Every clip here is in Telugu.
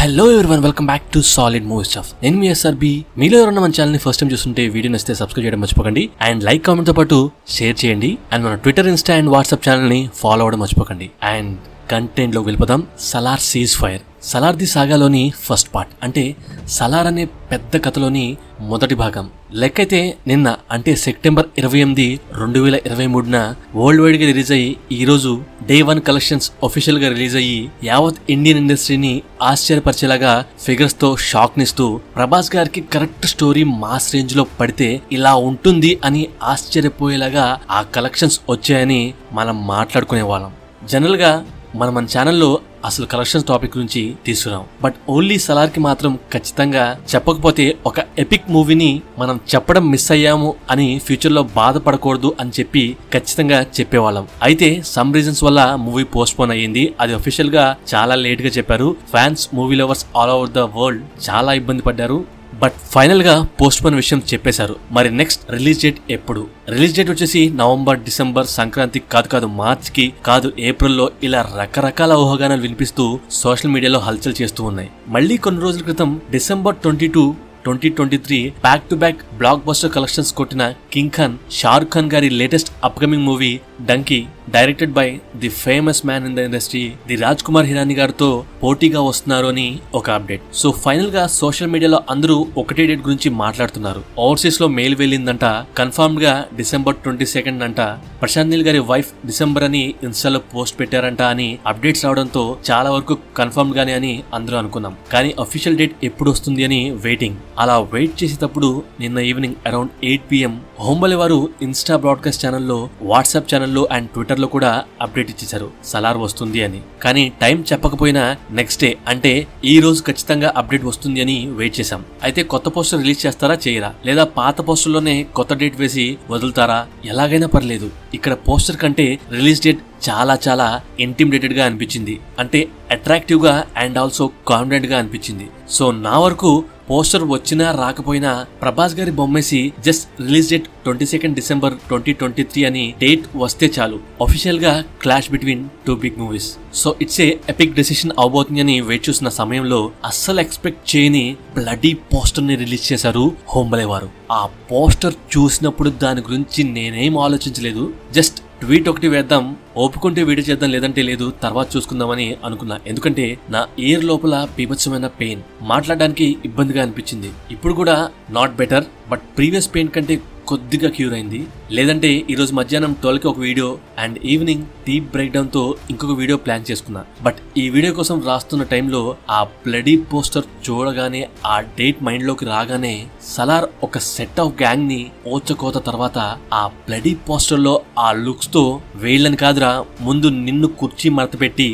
hello everyone welcome back to solid movie stuff నేను మీ ఎస్ఆర్బి మీలో ఎవరన్నా మన ఛానల్ ని ఫస్ట్ టైం చూస్తుంటే వీడియో నచ్చితే సబ్స్క్రైబ్ చేయడం మర్చిపోకండి అండ్ లైక్ కామెంట్ తో పాటు షేర్ చేయండి అండ్ మన Twitter Insta and WhatsApp channel ని ఫాలో అవ్వడం మర్చిపోకండి అండ్ కంటెంట్ లో వెళ్ళిపోదాం Salaar ceasefire Salaar the సాగాలోని ఫస్ట్ పార్ట్ అంటే సలార్ అనే పెద్ద కథలోని మొదటి భాగం లెక్కైతే నిన్న అంటే సెప్టెంబర్ ఇరవై ఎనిమిది రెండు వేల ఇరవై మూడున వరల్డ్ వైడ్ గా రిలీజ్ అయ్యి ఈ రోజు డే వన్ కలెక్షన్స్ ఒఫీషియల్ గా రిలీజ్ అయ్యి యావత్ ఇండియన్ ఇండస్ట్రీని ఆశ్చర్యపరిచేలాగా ఫిగర్స్ తో షాక్ నిస్తూ ప్రభాస్ గారికి కరెక్ట్ స్టోరీ మాస్ రేంజ్ లో పడితే ఇలా ఉంటుంది అని ఆశ్చర్యపోయేలాగా ఆ కలెక్షన్స్ వచ్చాయని మనం మాట్లాడుకునే వాళ్ళం జనరల్ గా మనం మన ఛానల్లో అసలు కలెక్షన్స్ టాపిక్ గురించి తీసుకురాం బట్ ఓన్లీ సలార్ కి మాత్రం ఖచ్చితంగా చెప్పకపోతే ఒక ఎపిక్ మూవీని మనం చెప్పడం మిస్ అయ్యాము అని ఫ్యూచర్ లో బాధపడకూడదు అని చెప్పి ఖచ్చితంగా చెప్పేవాళ్ళం అయితే సమ్ రీజన్స్ వల్ల మూవీ పోస్ట్ పోన్ అయ్యింది అది అఫీషియల్ గా చాలా లేట్ గా చెప్పారు fans movie lovers all over the world చాలా ఇబ్బంది పడ్డారు బట్ ఫైనల్ గా పోస్ట్ పోన్ విషయం చెప్పేశారు మరి నెక్స్ట్ రిలీజ్ డేట్ ఎప్పుడు రిలీజ్ డేట్ వచ్చేసి నవంబర్ డిసెంబర్ సంక్రాంతి కాదు కాదు మార్చ్ కి కాదు ఏప్రిల్లో ఇలా రకరకాల ఊహాగానాలు వినిపిస్తూ సోషల్ మీడియాలో హల్చల్ చేస్తూ ఉన్నాయి మళ్ళీ కొన్ని రోజుల క్రితం December twenty two twenty twenty three back to back blockbuster collections కొట్టిన కింగ్ ఖాన్ షారుఖ్ ఖాన్ గారి latest upcoming movie Dunki directed by the famous man in the industry the Raj Kumar Hirani గారితో పోటీగా వస్తున్నారు అని ఒక అప్డేట్ సో ఫైనల్ గా సోషల్ మీడియాలో అందరూ ఒకటే డేట్ గురించి మాట్లాడుతున్నారు ఓవర్సీస్ లో మెయిల్ వెళ్ళిందంట కన్ఫర్మ్ గా డిసెంబర్ ట్వంటీ సెకండ్ అంట ప్రశాంత్ నీల్ గారి వైఫ్ డిసెంబర్ అని ఇన్స్టాలో పోస్ట్ పెట్టారంట అని అప్డేట్స్ రావడంతో చాలా వరకు కన్ఫర్మ్ గానే అని అందరూ అనుకున్నాం కానీ అఫీషియల్ డేట్ ఎప్పుడు వస్తుంది అని వెయిటింగ్ అలా వెయిట్ చేసేటప్పుడు నిన్న evening around eight PM Hombale వారు ఇన్స్టా బ్రాడ్కాస్ట్ ఛానల్లో వాట్సాప్ ఛానల్లో అండ్ ట్విట్టర్ లో కూడా అప్డేట్ ఇచ్చేశారు సలార్ వస్తుంది అని కానీ టైం చెప్పకపోయినా నెక్స్ట్ డే అంటే ఈ రోజు ఖచ్చితంగా అప్డేట్ వస్తుంది అని వెయిట్ చేశాం అయితే కొత్త పోస్టర్ రిలీజ్ చేస్తారా చేయరా లేదా పాత పోస్టర్లోనే కొత్త డేట్ వేసి వదులుతారా ఎలాగైనా పర్లేదు ఇక్కడ పోస్టర్ కంటే రిలీజ్ డేట్ చాలా చాలా ఇంటిమిడేటెడ్ గా అనిపించింది అంటే అట్రాక్టివ్ గా అండ్ ఆల్సో కాన్ఫిడెంట్ గా అనిపించింది సో నా వరకు పోస్టర్ వచ్చినా రాకపోయినా ప్రభాస్ గారి బొమ్మేసి just release date twenty second December twenty twenty three అని డేట్ వస్తే చాలు అఫీషియల్ గా clash between two big movies so it's a epic decision అవబోతుంది అని వెయిట్ చూసిన సమయంలో అస్సలు ఎక్స్పెక్ట్ చేయని బ్లడీ పోస్టర్ ని రిలీజ్ చేశారు హోంబలే వారు ఆ పోస్టర్ చూసినప్పుడు దాని గురించి నేనేం ఆలోచించలేదు జస్ట్ ట్వీట్ ఒకటి వేద్దాం ఒప్పుకుంటే వీడియో చేద్దాం లేదంటే లేదు తర్వాత చూసుకుందామని అనుకున్నా ఎందుకంటే నా ఇయర్ లోపల బీభత్సమైన పెయిన్ మాట్లాడడానికి ఇబ్బందిగా అనిపించింది ఇప్పుడు కూడా not better but previous pain కంటే కొద్దిగా క్యూర్ అయింది లేదంటే ఈ రోజు మధ్యాహ్నం ట్వెల్వ్ కి ఒక video and evening deep breakdown తో ఇంకొక వీడియో ప్లాన్ చేసుకున్నా బట్ ఈ వీడియో కోసం రాస్తున్న టైంలో ఆ బ్లడీ పోస్టర్ చూడగానే ఆ డేట్ మైండ్ లోకి రాగానే సలార్ ఒక సెట్ ఆఫ్ గ్యాంగ్ ని ఓచకోత తర్వాత ఆ బ్లడీ పోస్టర్ లో ఆ లుక్స్ తో వేళ్ళని కాదురా ముందు నిన్ను కుర్చీ మడత పెట్టి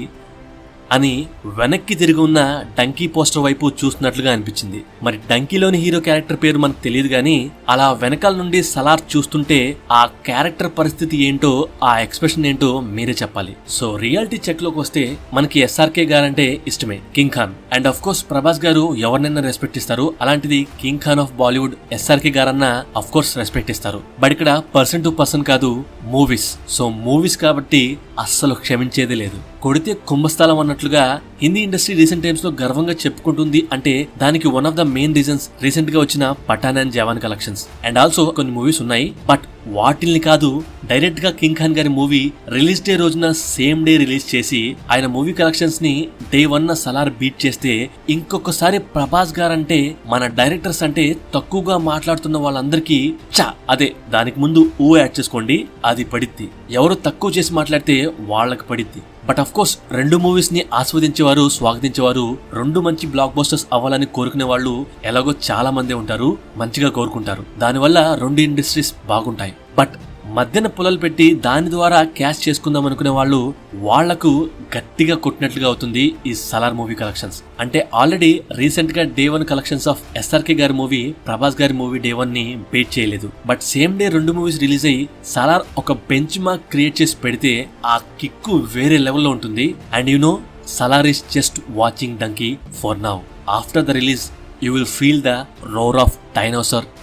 అని వెనక్కి తిరిగి ఉన్న డంకీ పోస్టర్ వైపు చూస్తున్నట్లుగా అనిపించింది మరి డంకీలోని హీరో క్యారెక్టర్ పేరు మనకు తెలియదు కానీ అలా వెనకాల నుండి సలార్ చూస్తుంటే ఆ క్యారెక్టర్ పరిస్థితి ఏంటో ఆ ఎక్స్ప్రెషన్ ఏంటో మీరే చెప్పాలి సో రియాలిటీ చెక్ లోకి వస్తే మనకి ఎస్ఆర్కే గారంటే ఇష్టమే king Khan and of course Prabhas గారు ఎవరినైనా రెస్పెక్ట్ ఇస్తారు అలాంటిది king Khan of Bollywood SRK గారన్న అఫ్ కోర్స్ రెస్పెక్ట్ ఇస్తారు బట్ ఇక్కడ పర్సన్ టు పర్సన్ కాదు మూవీస్ సో మూవీస్ కాబట్టి అస్సలు క్షమించేదే లేదు కొడితే కుంభస్థలం అన్నట్లుగా హిందీ ఇండస్ట్రీ రీసెంట్ టైమ్స్ లో గర్వంగా చెప్పుకుంటుంది అంటే దానికి one of the main reasons recent గా వచ్చిన Pathaan and Jawan collections and also కొన్ని మూవీస్ ఉన్నాయి బట్ వాటిల్ని కాదు డైరెక్ట్ గా కింగ్ ఖాన్ గారి మూవీ రిలీజ్ డే రోజున సేమ్ డే రిలీజ్ చేసి ఆయన మూవీ కలెక్షన్స్ ని డే వన్ సలార్ బీట్ చేస్తే ఇంకొకసారి ప్రభాస్ గారంటే మన డైరెక్టర్స్ అంటే తక్కువగా మాట్లాడుతున్న వాళ్ళందరికీ చా అదే దానికి ముందు ఊ యాడ్ చేసుకోండి అది పడిద్ది ఎవరు తక్కువ చేసి మాట్లాడితే వాళ్ళకి పడిద్ది బట్ అఫ్ కోర్స్ రెండు మూవీస్ ని ఆస్వాదించేవారు స్వాగతించేవారు రెండు మంచి బ్లాక్ బస్టర్స్ అవ్వాలని కోరుకునే వాళ్ళు ఎలాగో చాలా మంది ఉంటారు మంచిగా కోరుకుంటారు దానివల్ల రెండు ఇండస్ట్రీస్ బాగుంటాయి బట్ మధ్యన పుల్లలు పెట్టి దాని ద్వారా క్యాష్ చేసుకుందాం అనుకునే వాళ్ళు వాళ్లకు గట్టిగా కొట్టినట్లుగా అవుతుంది ఈ సలార్ మూవీ కలెక్షన్స్ అంటే ఆల్రెడీ రీసెంట్ గా day one collections of SRK గారి మూవీ ప్రభాస్ గారి మూవీ డే వన్ ని బీట్ చేయలేదు బట్ సేమ్ డే రెండు మూవీస్ రిలీజ్ అయ్యి సలార్ ఒక బెంచ్ మార్క్ క్రియేట్ చేసి పెడితే ఆ కిక్కు వేరే లెవెల్లో ఉంటుంది and you know Salaar is just watching Dunki for now after the release you will feel the roar of dinosaur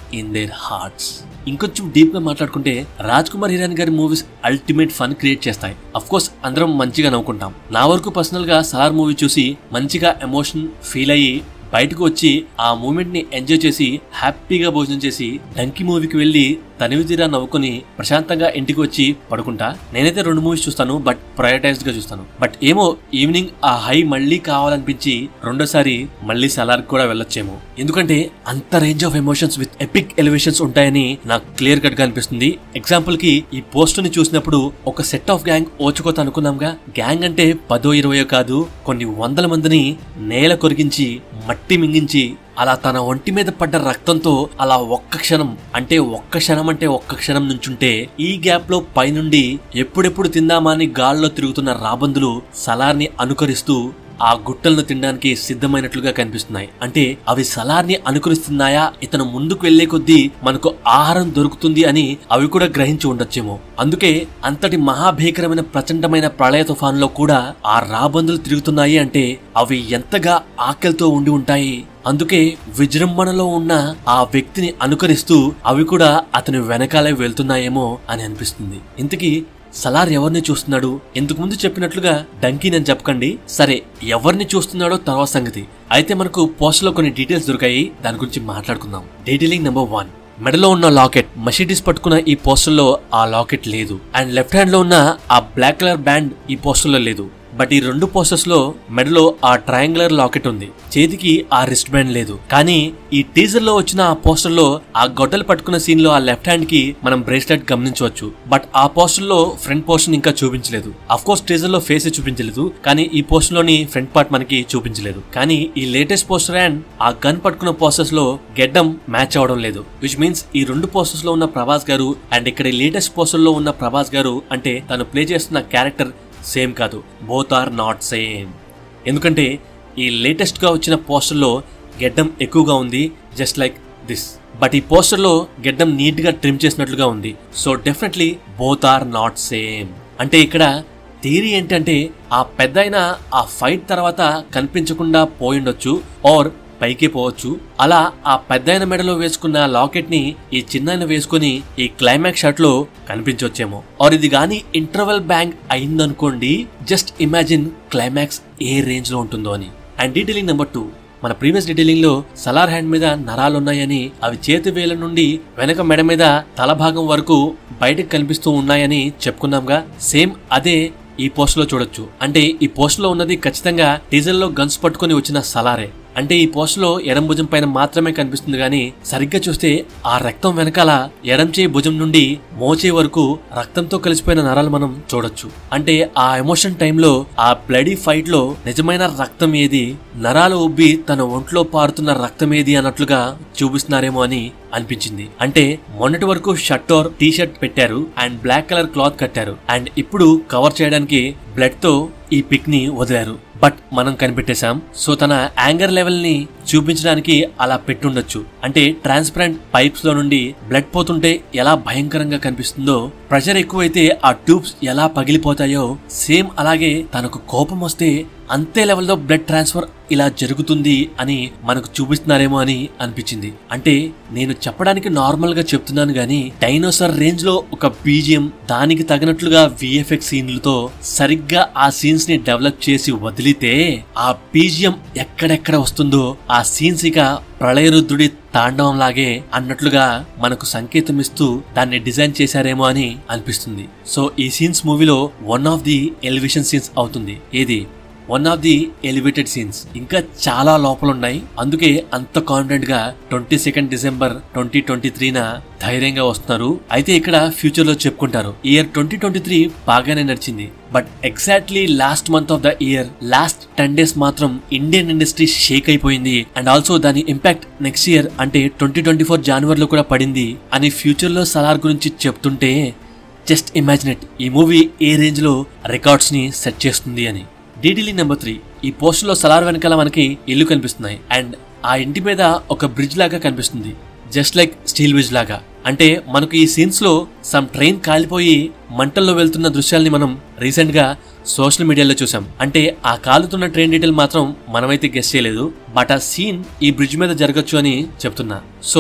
in their hearts ఇంకొంచెం డీప్ గా మాట్లాడుకుంటే రాజ్ కుమార్ హిరాని గారి మూవీస్ అల్టిమేట్ ఫన్ క్రియేట్ చేస్తాయి అఫ్ కోర్స్ అందరం మంచిగా నవ్వుకుంటాం నా వరకు పర్సనల్ గా సలార్ మూవీ చూసి మంచిగా ఎమోషన్ ఫీల్ అయ్యి బయటకు వచ్చి ఆ మూమెంట్ ని ఎంజాయ్ చేసి హ్యాపీగా భోజనం చేసి డంకి మూవీకి వెళ్లి తనివి తీరా నవ్వుకొని ప్రశాంతంగా ఇంటికి వచ్చి పడుకుంటా నేనైతే రెండు మూవీస్ చూస్తాను బట్ ప్రయారిటైజ్డ్ గా చూస్తాను బట్ ఏమో ఈవినింగ్ ఆ హై మళ్ళీ కావాలనిపించి రెండోసారి మళ్ళీ సలార్ కూడా వెళ్ళొచ్చేమో ఎందుకంటే అంత range of emotions with epic elevations ఉంటాయని నాకు క్లియర్ కట్ గా అనిపిస్తుంది ఎగ్జాంపుల్ కి ఈ పోస్ట్ ని చూసినప్పుడు ఒక సెట్ ఆఫ్ గ్యాంగ్ ఓచుకోత అనుకున్నాంగా గ్యాంగ్ అంటే పదో ఇరవయో కాదు కొన్ని వందల మందిని నేల కొరిగించి మట్టి మింగించి అలా తన ఒంటి మీద పడ్డ రక్తంతో అలా ఒక్క క్షణం అంటే ఒక్క క్షణం అంటే ఒక్క క్షణం నుంచుంటే ఈ గ్యాప్ లో పైనుండి ఎప్పుడెప్పుడు తిందామా అని గాల్లో తిరుగుతున్న రాబందులు సలార్ని అనుకరిస్తూ ఆ గుట్టలను తినడానికి సిద్ధమైనట్లుగా కనిపిస్తున్నాయి అంటే అవి సలార్ని అనుకరిస్తున్నాయా ఇతను ముందుకు వెళ్లే కొద్దీ మనకు ఆహారం దొరుకుతుంది అని అవి కూడా గ్రహించి ఉండొచ్చేమో అందుకే అంతటి మహాభీకరమైన ప్రచండమైన ప్రళయ తుఫాన్లో కూడా ఆ రాబందులు తిరుగుతున్నాయి అంటే అవి ఎంతగా ఆకలితో ఉండి ఉంటాయి అందుకే విజృంభణలో ఉన్న ఆ వ్యక్తిని అనుకరిస్తూ అవి కూడా అతని వెనకాలే వెళ్తున్నాయేమో అని అనిపిస్తుంది ఇంతకీ సలార్ ఎవరిని చూస్తున్నాడు ఇంతకు ముందు చెప్పినట్లుగా డంకీ నేను చెప్పకండి సరే ఎవరిని చూస్తున్నాడో తర్వాత సంగతి అయితే మనకు పోస్ట్ లో కొన్ని డీటెయిల్స్ దొరికాయి దాని గురించి మాట్లాడుకుందాం డీటెయిలింగ్ నెంబర్ వన్ మెడలో ఉన్న లాకెట్ మషీటీస్ పట్టుకున్న ఈ పోస్టర్ లో ఆ లాకెట్ లేదు అండ్ లెఫ్ట్ హ్యాండ్ లో ఉన్న ఆ బ్లాక్ కలర్ బ్యాండ్ ఈ పోస్టర్ లో లేదు బట్ ఈ రెండు పోస్టర్స్ లో మెడలో ఆ ట్రయాంగులర్ లాకెట్ ఉంది చేతికి ఆ రిస్ట్ బ్యాండ్ లేదు కానీ ఈ టీజర్ లో వచ్చిన ఆ పోస్టర్ లో ఆ గొడ్డలు పట్టుకున్న సీన్ లో ఆ లెఫ్ట్ హ్యాండ్ కి మనం బ్రేస్లెట్ గమనించవచ్చు బట్ ఆ పోస్టర్ లో ఫ్రంట్ పోర్షన్ ఇంకా చూపించలేదు అఫ్ కోర్స్ టీజర్ లో ఫేస్ చూపించలేదు కానీ ఈ పోస్టర్ లోని ఫ్రంట్ పార్ట్ మనకి చూపించలేదు కానీ ఈ లేటెస్ట్ పోస్టర్ అండ్ ఆ గన్ పట్టుకున్న పోస్టర్స్ లో గెడ్డం మ్యాచ్ అవడం లేదు విచ్ మీన్స్ ఈ రెండు పోస్టర్స్ లో ఉన్న ప్రభాస్ గారు అండ్ ఇక్కడ లేటెస్ట్ పోస్టర్ లో ఉన్న ప్రభాస్ గారు అంటే తను ప్లే చేస్తున్న క్యారెక్టర్ సేమ్ కాదు బోత్ ఆర్ నాట్ సేమ్ ఎందుకంటే ఈ లేటెస్ట్గా వచ్చిన పోస్టర్లో గెడ్డం ఎక్కువగా ఉంది జస్ట్ లైక్ దిస్ బట్ ఈ పోస్టర్లో గెడ్డం నీట్గా ట్రిమ్ చేసినట్లుగా ఉంది so definitely both are not same అంటే ఇక్కడ థియరీ ఏంటంటే ఆ పెద్ద ఆ ఫైట్ తర్వాత కనిపించకుండా పోయిండొచ్చు ఆర్ పైకి పోవచ్చు అలా ఆ పెద్దాయన మెడలో వేసుకున్న లాకెట్ ని ఈ చిన్నాయన వేసుకుని ఈ క్లైమాక్స్ షాట్ లో కనిపించొచ్చేమో ఆర్ ఇది గాని ఇంటర్వెల్ బ్యాంక్ అయిందనుకోండి జస్ట్ ఇమాజిన్ క్లైమాక్స్ ఏ రేంజ్ లో ఉంటుందో అని అండ్ డీటెయిలింగ్ నెంబర్ టూ మన ప్రీవియస్ డీటెయిలింగ్ లో సలార్ హ్యాండ్ మీద నరాలున్నాయని అవి చేతి వేల నుండి వెనక మెడ మీద తల భాగం వరకు బయటకు కనిపిస్తూ ఉన్నాయని చెప్పుకున్నాంగా సేమ్ అదే ఈ పోస్ట్ లో చూడొచ్చు అంటే ఈ పోస్ట్ లో ఉన్నది ఖచ్చితంగా డీజిల్ లో గన్స్ పట్టుకొని వచ్చిన సలారే అంటే ఈ పోస్ట్ లో ఎడం భుజం పైన మాత్రమే కనిపిస్తుంది గాని సరిగ్గా చూస్తే ఆ రక్తం వెనకాల ఎడం చేయి భుజం నుండి మోచే వరకు రక్తంతో కలిసిపోయిన నరాలు మనం చూడొచ్చు అంటే ఆ ఎమోషన్ టైంలో ఆ బ్లడీ ఫైట్ లో నిజమైన రక్తం ఏది నరాలు ఉబ్బి తన ఒంట్లో పారుతున్న రక్తం ఏది అన్నట్లుగా చూపిస్తున్నారేమో అని అనిపించింది అంటే మొన్నటి వరకు షర్ట్ ఆర్ టీ షర్ట్ పెట్టారు అండ్ బ్లాక్ కలర్ క్లాత్ కట్టారు అండ్ ఇప్పుడు కవర్ చేయడానికి బ్లడ్ తో ఈ పిక్ ని వదిలారు బట్ మనం కనిపెట్టేశాం సో తన యాంగర్ లెవెల్ ని చూపించడానికి అలా పెట్టుండొచ్చు అంటే ట్రాన్స్పరెంట్ పైప్స్ లో నుండి బ్లడ్ పోతుంటే ఎలా భయంకరంగా కనిపిస్తుందో ప్రెషర్ ఎక్కువైతే ఆ ట్యూబ్స్ ఎలా పగిలిపోతాయో సేమ్ అలాగే తనకు కోపం వస్తే అంతే లెవెల్లో బ్లడ్ ట్రాన్స్ఫర్ ఇలా జరుగుతుంది అని మనకు చూపిస్తున్నారేమో అని అనిపించింది అంటే నేను చెప్పడానికి నార్మల్ గా చెప్తున్నాను గానీ డైనోసార్ రేంజ్ లో ఒక బీజియం దానికి తగినట్లుగా విఎఫ్ఎక్స్ సీన్లతో సరిగ్గా ఆ సీన్స్ ని డెవలప్ చేసి వదిలితే ఆ బీజియం ఎక్కడెక్కడ వస్తుందో ఆ సీన్స్ ఇక ప్రళయరుద్రుడి తాండవం లాగే అన్నట్లుగా మనకు సంకేతం ఇస్తూ దాన్ని డిజైన్ చేశారేమో అని అనిపిస్తుంది సో ఈ సీన్స్ మూవీలో one of the elevation scenes అవుతుంది ఏది one of the elevated scenes ఇంకా చాలా లోపల ఉన్నాయి అందుకే అంత కాన్ఫిడెంట్ గా twenty second December twenty twenty త్రీన ధైర్యంగా వస్తున్నారు అయితే ఇక్కడ ఫ్యూచర్ లో చెప్పుకుంటారు ఇయర్ ట్వంటీ ట్వంటీ త్రీ బాగానే నడిచింది but exactly last month of the year last ten days మాత్రం ఇండియన్ ఇండస్ట్రీ షేక్ అయిపోయింది అండ్ ఆల్సో దాని ఇంపాక్ట్ నెక్స్ట్ ఇయర్ అంటే ట్వంటీ ట్వంటీ ఫోర్ జనవరిలో కూడా పడింది అని ఫ్యూచర్ లో సలార్ గురించి చెప్తుంటే జస్ట్ ఇమాజిన్ ఇట్ ఈ మూవీ ఏ రేంజ్ లో రికార్డ్స్ ని సెట్ చేస్తుంది అని డీటెయిలింగ్ నెంబర్ త్రీ ఈ పోస్టర్ లో సలార్ వెనకాల మనకి ఇల్లు కనిపిస్తున్నాయి అండ్ ఆ ఇంటి మీద ఒక బ్రిడ్జ్ లాగా కనిపిస్తుంది జస్ట్ లైక్ స్టీల్ బ్రిడ్జ్ లాగా అంటే మనకు ఈ సీన్స్ లో సమ్ ట్రైన్ కాలిపోయి మంటల్లో వెళ్తున్న దృశ్యాల్ని మనం రీసెంట్ గా సోషల్ మీడియాలో చూసాం అంటే ఆ కాలుతున్న ట్రైన్ డీటెయిల్ మాత్రం మనమైతే గెస్ చేయలేదు బట్ ఆ సీన్ ఈ బ్రిడ్జ్ మీద జరగచ్చు అని చెప్తున్నా సో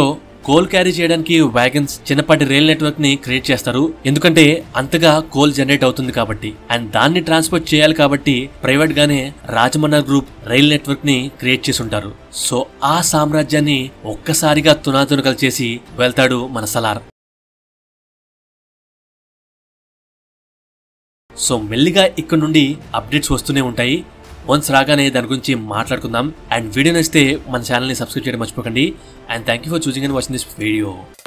కోల్ క్యారీ చేయడానికి వ్యాగన్స్ చిన్నపాటి రైల్ నెట్వర్క్ ని క్రియేట్ చేస్తారు ఎందుకంటే అంతగా కోల్ జనరేట్ అవుతుంది కాబట్టి అండ్ దాన్ని ట్రాన్స్పోర్ట్ చేయాలి కాబట్టి ప్రైవేట్ గానే రాజమన్నా గ్రూప్ రైల్ నెట్వర్క్ ని క్రియేట్ చేసి ఉంటారు సో ఆ సామ్రాజ్యాన్ని ఒక్కసారిగా తునాతునకలు చేసి వెళ్తాడు మన సలార్ సో మెల్లిగా ఇక్కడ నుండి అప్డేట్స్ వస్తూనే ఉంటాయి వన్స్ రాగానే దాని గురించి మాట్లాడుకుందాం అండ్ వీడియో నచ్చితే మన ఛానల్ని సబ్స్క్రైబ్ చేయడం మర్చిపోకండి అండ్ థ్యాంక్ యూ ఫర్ చూసింగ్ అండ్ వాచింగ్ దిస్ వీడియో